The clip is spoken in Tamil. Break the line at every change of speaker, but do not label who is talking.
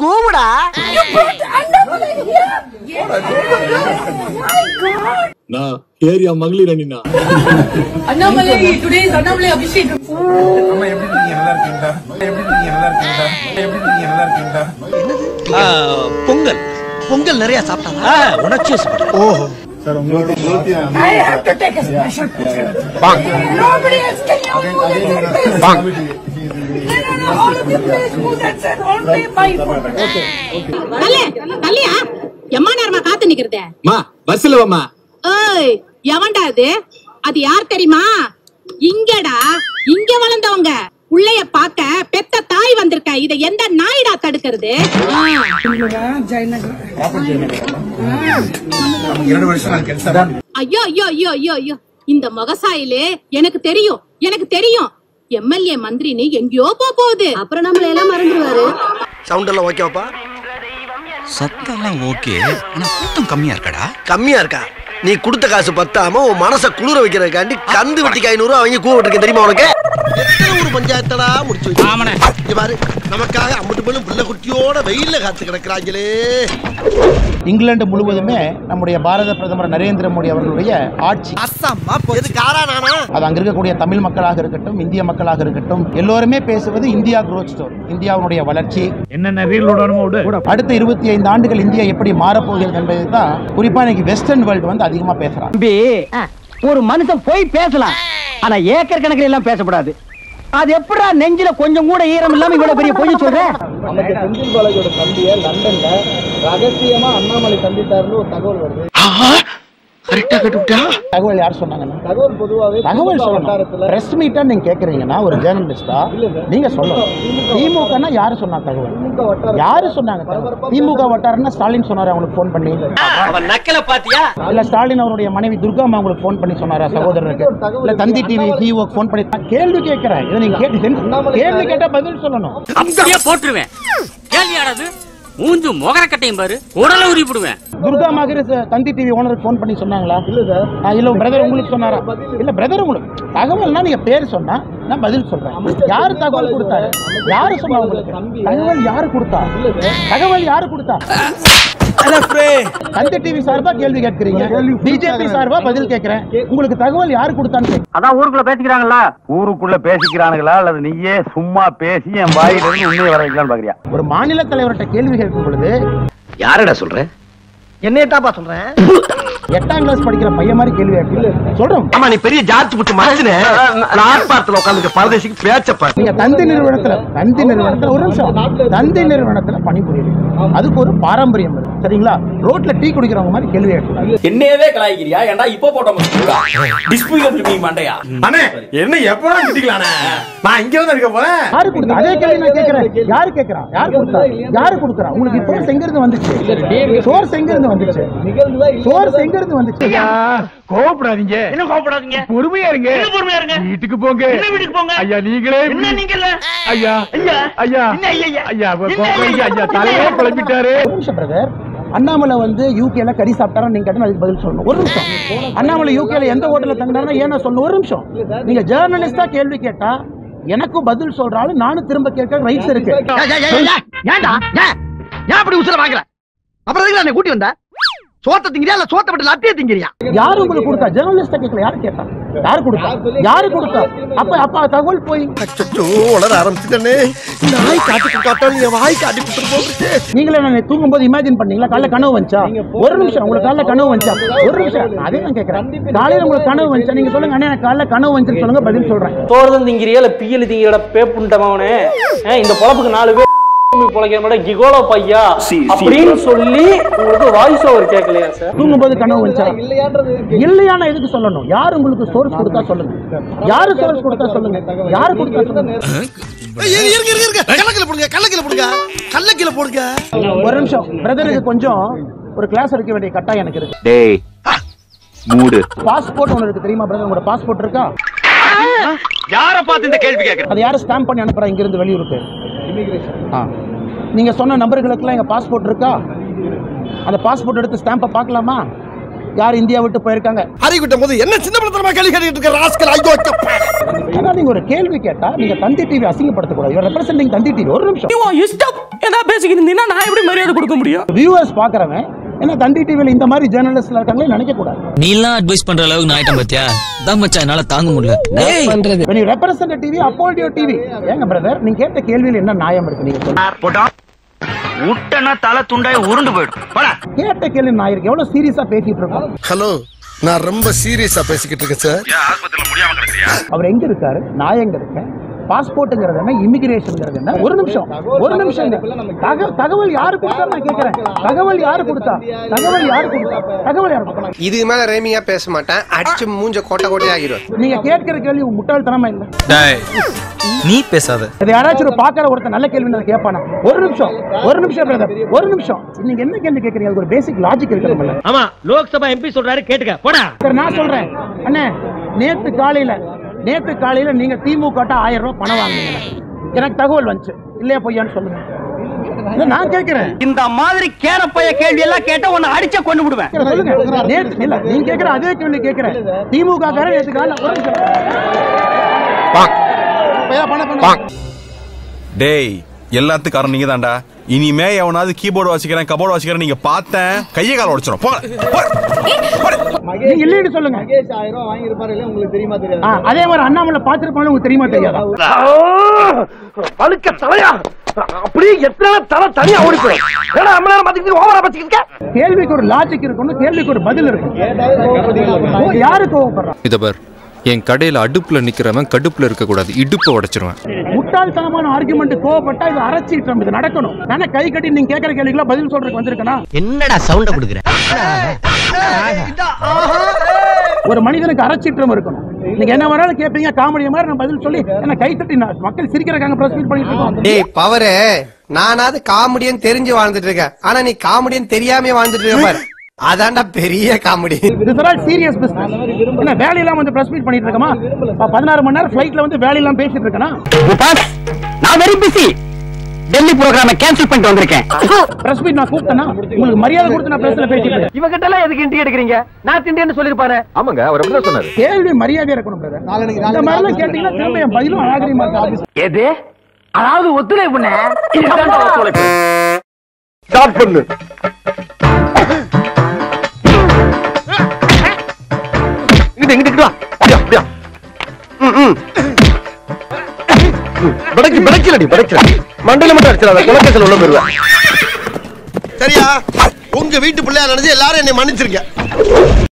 கூவுடா
நான் ஏரியா மகளிர் அணினா
அண்ணாமலை டுடே இஸ் அண்ணாமலை அபிஷேக்
அம்மா எப்படி இருக்கீங்க நல்லா இருக்கீங்களா எப்படி இருக்கீங்க நல்லா இருக்கீங்களா எப்படி இருக்கீங்க நல்லா இருக்கீங்களா
பொங்கல் பொங்கல் நிறைய சாப்பிட்டாங்க உணர்ச்சி ஓஹோ
சார் உங்களோட ஜோதி
I have to take a special picture. Nobody else can you move that face. No, no, no, all of you please move that sir. Only my phone.
தள்ளு தள்ளியா எம்மா நேரமா காத்து நிக்கிறதே
மா பஸ்ல வாமா
ஏய் எவன்டா அது அது யார் தெரியுமா இங்கடா இங்க வளர்ந்தவங்க புள்ளைய பாக்க பெத்த தாய் வந்திருக்க இத எந்த நாயிடா தடுக்கிறது ஆ.
நமக்கு இரண்டு வருஷம் நான் ಕೆಲಸ
ஐயோ ஐயோ ஐயோ ஐயோ ஐயோ இந்த முகசாயிலே எனக்கு தெரியும் எனக்கு தெரியும் எம்எல்ஏ மந்திரின்னு எங்கேயோ போக போகுது அப்புறம் நம்மள எல்லாம் மறந்துடுவாரு
சவுண்ட் எல்லாம் ஓகேவாப்பா
சத்தெல்லாம் ஓகே ஆனா கூட்டம் கம்மியா இருக்கடா
கம்மியா இருக்கா நீ கொடுத்த காசு பத்தாம உன் மனச குளிர வைக்கிறதுக்காண்டி கந்து வெட்டிக்கு ஐநூறு அவங்க கூப்பிட்டு தெரியுமா உனக்கு எத்தனை ஒரு பஞ்சாயத்தடா முடிச்சு வச்சு இங்க பாரு நமக்காக அம்பட்டு பெண்ணும் பிள்ளை குட்டியோட வெயில்ல காத்து கிடக்குறாங்களே
இங்கிலாந்து முழுவதுமே நம்முடைய பாரத பிரதமர் நரேந்திர மோடி அவர்களுடைய ஆட்சி
எது காரா நானா
அது அங்க இருக்கக்கூடிய தமிழ் மக்களாக இருக்கட்டும் இந்திய மக்களாக இருக்கட்டும் எல்லோருமே பேசுவது இந்தியா growth ஸ்டோரி இந்தியாவுடைய வளர்ச்சி
என்னென்ன ரீல் விடணுமோ
அடுத்த இருபத்தி ஐந்து ஆண்டுகள் இந்தியா எப்படி மாறப்போகிறது என்பதை தான் குறிப்பா இன்னைக்கு வெஸ்டர்ன் வேர்ல்டு வந்து அதிகமா பேசுறாங்க
தம்பி ஒரு மனுஷன் போய் பேசலாம் ஆனா ஏக்கர் கணக்கில் எல்லாம் பேசக்கூடாது அது எப்படா நெஞ்சில கொஞ்சம் கூட ஈரம் இல்லாம இவ்வளவு பெரிய பொய் சொல்ற
நமக்கு செந்தில் பாலாஜியோட தம்பியை லண்டன்ல ரகசியமா அண்ணாமலை சந்தித்தாருன்னு ஒரு தகவல் வருது
கரெக்டா கட்டுவிட்டா
தகவல் யார் சொன்னாங்கன்னா தகவல் பொதுவாகவே தகவல் சொல்லணும் பிரஸ் மீட்டா நீங்க கேக்குறீங்கன்னா ஒரு ஜேர்னலிஸ்டா நீங்க சொல்லணும் திமுகனா யாரு சொன்னா தகவல் யாரு சொன்னாங்க தகவல்? திமுக வட்டாரன்னா ஸ்டாலின் சொன்னாரு அவங்களுக்கு ஃபோன் பண்ணி
அவன் நக்கல பாத்தியா
இல்ல ஸ்டாலின் அவருடைய மனைவி துர்காமா உங்களுக்கு ஃபோன் பண்ணி சொன்னாரா சகோதரருக்கு இல்ல தந்தி டிவி சிஓ ஃபோன் பண்ணி நான் கேள்வி கேட்கிறேன் இதை நீங்க கேட்டு கேள்வி கேட்டா பதில் சொல்லணும்
அப்படியே போட்டுருவேன் கேள்வியானது மூஞ்சு முகரக்கட்டையும் பாரு உடல உரிப்பிடுவேன்
துர்கா மகர் தந்தி டிவி ஓனருக்கு ஃபோன் பண்ணி சொன்னாங்களா இல்ல சார் இல்ல பிரதர் உங்களுக்கு சொன்னாரா இல்ல பிரதர் உங்களுக்கு தகவல்னா நீங்க பேர் சொன்னா நான் பதில் சொல்றேன் யாரு தகவல் கொடுத்தாரு யாரு சொன்னா உங்களுக்கு தகவல் யாரு கொடுத்தா தகவல் யாரு கொடுத்தா தந்தி டிவி சார்பா கேள்வி கேட்கறீங்க பிஜேபி சார்பா பதில் கேட்கிறேன் உங்களுக்கு தகவல் யாரு கொடுத்தான்னு கேட்கிறேன்.
அதான் ஊருக்குள்ள பேசிக்கிறாங்களா ஊருக்குள்ள பேசிக்கிறானுங்களா அல்லது நீயே சும்மா பேசி என் வாயில இருந்து உண்மையை வர வைக்கலாம்னு பாக்குறியா
ஒரு மாநில தலைவர்கிட்ட கேள்வி கேட்கும் பொழுது
யாரடா சொல்ற
என்னையட்டாப்பா சொல்றேன்
எட்டாம் கிளாஸ் படிக்கிற பையன் மாதிரி கேள்வி கேட்கல சொல்றோம்
ஆமா நீ பெரிய ஜார்ஜ் புட்டு மனுஷனே நாட்பாரத்துல உட்காந்து பரதேசிக்கு பேச்சப்ப
நீங்க தந்தி நிறுவனத்துல தந்தி நிறுவனத்துல ஒரு நிமிஷம் தந்தி நிறுவனத்துல பணிபுரியுறீங்க அதுக்கு ஒரு பாரம்பரியம் இருக்கு சரிங்களா ரோட்ல டீ குடிக்கிறவங்க மாதிரி கேள்வி கேட்கலாம்
என்னையவே கலாய்க்கிறியா ஏன்டா இப்போ போட்ட டிஸ்பியூட் நீ மண்டையா
அண்ணே என்ன எப்படா கிட்டிக்கலானே நான் இங்க வந்து இருக்க போறேன்
யாரு கொடுத்தா அதே கேள்வி நான் கேக்குறேன் யாரு கேக்குறா யாரு கொடுத்தா யாரு கொடுக்குறா உங்களுக்கு இப்போ எங்க இருந்து வந்துச்சு சோர்ஸ் எங்க இருந்து வந்துச்சு சோர்ஸ் எங்க இருந்து வந்துச்சு
கோவப்படாதீங்க
என்ன கோபப்படாதீங்க
பொறுமையா இருங்க
என்ன பொறுமையா இருங்க
வீட்டுக்கு போங்க
என்ன வீட்டுக்கு போங்க
ஐயா நீங்களே
என்ன நீங்கல்ல
ஐயா
ஐயா
ஐயா
என்ன ஐயா ஐயா
ஐயா
என்ன
ஐயா ஐயா தலையே குழம்பிட்டாரு
ஒரு நிமிஷம் பிரதர் அண்ணாமலை வந்து யூகேல கறி சாப்பிட்டாரா நீங்க கேட்டா அதுக்கு பதில் சொல்லணும் ஒரு நிமிஷம் அண்ணாமலை யூகேல எந்த ஹோட்டல்ல தங்கினாரா ஏன் நான் சொல்லணும் ஒரு நிமிஷம் நீங்க ஜேர்னலிஸ்டா கேள்வி கேட்டா எனக்கும் பதில் சொல்றாலும் நானும் திரும்ப கேட்க ரைட்ஸ் இருக்கு
ஏன்டா ஏன் ஏன் அப்படி உசுர வாங்குற அப்புறம் எதுக்கு என்னை கூட்டி வந்த சோத்த திங்கிறியா இல்ல சோத்த விட்டு லட்டிய திங்கிறியா
யாரு உங்களுக்கு கொடுத்தா ஜேர்னலிஸ்டா கேட்கல யாரு கேட்டா யாரு கொடுத்தா யாரு கொடுத்தா அப்ப அப்ப தகவல் போய்
அச்சோ உளர ஆரம்பிச்சுட்டே நாய் காட்டி காட்டாலும் என் வாய் காட்டி கொடுத்துட்டு போகுது
நீங்களே நான் தூங்கும் போது இமேஜின் பண்ணீங்களா காலைல கனவு வந்துச்சா ஒரு நிமிஷம் உங்களுக்கு காலைல கனவு வந்துச்சா ஒரு நிமிஷம் அதே நான் கேட்கறேன் காலையில உங்களுக்கு கனவு வந்துச்சா நீங்க சொல்லுங்க அண்ணே எனக்கு காலைல கனவு வந்துச்சுன்னு சொல்லுங்க பதில் சொல்றேன்
தோர்தம் திங்கிறியா இல்ல பியல் திங்கிறட பேப்புண்டமாவனே இந்த பொழப்புக்கு நாலு பேர் பொழைக்கிற மாதிரி கிகோலோ பையா அப்படின்னு சொல்லி உங்களுக்கு வாய்ஸ் ஓவர் கேட்கலையா சார்
தூங்கும் போது கனவு வந்துச்சா இல்லையான எதுக்கு சொல்லணும் யார் உங்களுக்கு சோர்ஸ் கொடுத்தா சொல்லுங்க யாரு சோர்ஸ் கொடுத்தா சொல்லுங்க யாரு கொடுத்தா சொல்லுங்க
இருங்க இருங்க இருங்க கள்ளக்கில போடுங்க கள்ளக்கில போடுங்க கள்ளக்கில போடுங்க
ஒரு நிமிஷம் பிரதருக்கு கொஞ்சம் ஒரு கிளாஸ் எடுக்க வேண்டிய கட்டாயம் எனக்கு இருக்கு
டேய் மூடு
பாஸ்போர்ட் ஒன்று இருக்கு தெரியுமா பிரதர் உங்களோட பாஸ்போர்ட் இருக்கா
யார பார்த்து இந்த கேள்வி கேக்குற
அதை யாரும் ஸ்டாம்ப் பண்ணி அனுப்புறா இங்க இருந்து வெளியூருக்கு ஆ நீங்க சொன்ன நம்பர்களுக்கெல்லாம் எங்க பாஸ்போர்ட் இருக்கா அந்த பாஸ்போர்ட் எடுத்து ஸ்டாம்பை பார்க்கலாமா யார் இந்தியா விட்டு போயிருக்காங்க
அறிவிட்டும் போது என்ன சின்ன படத்தனமா கேள்வி கேட்டுட்டு இருக்க ராஸ்கல் ஐயோ
ஆனா நீங்க ஒரு கேள்வி கேட்டா நீங்க தந்தி டிவி அசிங்கப்படுத்தக்கூடாது யூ ரெப்ரசென்டிங் தந்தி டிவி ஒரு நிமிஷம்
இஷ்டம் ஏதாவது பேசிக்கிட்டு இருந்தீங்கன்னா நான் எப்படி மரியாதை கொடுக்க முடியும்
வியூவர்ஸ் பாக்குறவன் என்ன தந்தி டிவில இந்த மாதிரி ஜேர்னலிஸ்ட்ல இருக்காங்களே நினைக்க கூடாது
நீ எல்லாம் அட்வைஸ் பண்ற அளவுக்கு நான் ஆயிட்டேன் பாத்தியா தான் மச்சான் என்னால தாங்க முடியல பண்றது
when you represent a TV uphold your TV ஏங்க பிரதர் நீங்க கேட்ட கேள்வியில் என்ன நியாயம் இருக்கு நீங்க சொல்லுங்க
விட்டனா தலை துண்டாய் உருண்டு போயிடும்
கேட்ட கேள்வி நான் இருக்கு எவ்வளவு சீரியஸா பேசிட்டு இருக்கோம்
ஹலோ நான் ரொம்ப சீரியஸா பேசிக்கிட்டு இருக்கேன் சார்
அவர் எங்க இருக்காரு நான் எங்க இருக்கேன் பாஸ்போர்ட்ங்கிறது என்ன இமிகிரேஷன்ங்கிறது என்ன ஒரு நிமிஷம் ஒரு நிமிஷம் தக- தகவல் யாரு கொடுத்தா நான் கேட்கிறேன் தகவல் யாரு கொடுத்தா தகவல் யாரு கொடுத்தா தகவல் யாரு கொடுத்தா
இதுக்கு மேல ரேமிங்கா பேச மாட்டேன் அடிச்சு மூஞ்ச கோட்டை கோட்டை ஆகிரும்
நீங்க கேட்கிற கேள்வி உங்க முட்டாள்தனமா இல்ல
நீ பேசாத
இது யாராச்சும் ஒரு பாக்குற ஒருத்தர் நல்ல கேள்வி நான் கேட்பானா ஒரு நிமிஷம் ஒரு நிமிஷம் பிரதர் ஒரு நிமிஷம் நீங்க என்ன கேள்வி கேட்கறீங்க அதுக்கு ஒரு பேசிக் லாஜிக் இருக்கணும்ல
ஆமா லோக்சபா எம்பி சொல்றாரு கேட்டுக்க போடா
சரி நான் சொல்றேன் அண்ணே நேத்து காலையில நேத்து காலையில நீங்க திமுக ஆயிரம் ரூபாய் பணம் வாங்குனீங்க எனக்கு தகவல் வந்துச்சு இல்லையா பொய்யான்னு சொல்லுங்க இல்ல, நான் கேட்கிறேன்
இந்த மாதிரி கேரப்பைய கேள்வி எல்லாம் கேட்டா உன்னை அடிச்ச கொண்டு விடுவேன்
சொல்லுங்க நேத்து இல்ல நீங்க கேக்குற அதே கேள்வி கேக்குறேன் திமுக காரன் நேத்து காலையில ஒரு நிமிஷம். பையா, பணம் பணம்
டேய் எல்லாத்துக்கும் காரணம் நீங்க தான்டா இனிமே எவனாவது கீபோர்டு வாசிக்கிறேன் கபோர்டு வாசிக்கிறேன் நீங்க பார்த்தேன் கையை கால உடைச்சிடும் போங்க
நீங்க இல்லைன்னு சொல்லுங்க ஆ, அதே மாதிரி அண்ணாமலை பாத்துருப்பாங்க உங்களுக்கு தெரியுமா தெரியாதா
பழுக்க தலையா அப்படியே எத்தனை தலை தனியா ஓடி போயிடும் ஏன்னா நம்ம நேரம் பாத்துக்கிட்டு ஓவரா பாத்துக்கிட்டு
கேள்விக்கு ஒரு லாஜிக் இருக்கணும் கேள்விக்கு ஒரு பதில் இருக்கும் யாரு கோவப்படுறா
இத பார் என் கடையில அடுப்புல நிக்கிறவன் கடுப்புல இருக்க கூடாது இடுப்பை உடைச்சிருவேன்
முட்டாள்தனமான ஆர்குமெண்ட் கோவப்பட்டா இது அரசியல் இது நடக்கணும் ஆனா கை கட்டி நீங்க கேட்கற கேள்விக்குலாம் பதில் சொல்றதுக்கு வந்திருக்கனா
என்னடா சவுண்ட குடுக்குற
ஒரு மனிதனுக்கு அறச்சீற்றம் இருக்கணும் நீங்க என்ன வேணாலும் கேட்பீங்க காமெடி மாதிரி நான் பதில் சொல்லி என்ன கை தட்டி நான் மக்கள் சிரிக்கிறக்காங்க பிரஸ் மீட் பண்ணிட்டு இருக்கோம்
டேய் பவரு நானாவது காமெடியன் தெரிஞ்சு வாழ்ந்துட்டு இருக்கேன் ஆனா நீ காமெடியன் தெரியாம வாழ்ந்துட்டு இருக்க பாரு அதான்டா பெரிய காமெடி
இது ஆல் சீரியஸ் பிசினஸ் என்ன வேலையெல்லாம் வந்து பிரஸ் மீட் பண்ணிட்டு இருக்கமா பதினாறு மணி நேரம் ஃபிளைட்ல வந்து வேலையெல்லாம் பேசிட்டு இருக்கனா
நான் வெரி பிஸி டெல்லி ப்ரோக்ராம கேன்சல் பண்ணிட்டு வந்திருக்கேன்
பிரஸ் மீட் நான் கூப்பிட்டேனா உங்களுக்கு மரியாதை கொடுத்து நான் பிரஸ்ல பேசிட்டு இருக்கேன்.
இவகிட்ட எல்லாம் எதுக்கு இன்டி எடுக்கிறீங்க நான் திண்டின்னு சொல்லிருப்பாரு
ஆமாங்க அவர் அப்படிதான் சொன்னாரு
கேள்வி மரியாதை இருக்கணும் brother. இந்த மாதிரி எல்லாம் கேட்டீங்கன்னா திரும்ப என் பதிலும் அழகிரிமா ஆபீஸ்
எது அதாவது ஒத்துழைப்பு இதுதான் ஒத்துழைப்பு
ஸ்டார்ட் பண்ணு இங்கிட்டு இங்கிட்டு வா அப்படியா அப்படியா ம், ம். படைக்கு படைக்கலடி படைக்கல மண்டல மட்டும் அடிச்சிடாத குலக்கேசல் உள்ள போயிருவேன் சரியா உங்க வீட்டு பிள்ளையா நினைச்சு எல்லாரும் என்னை மன்னிச்சிருக்க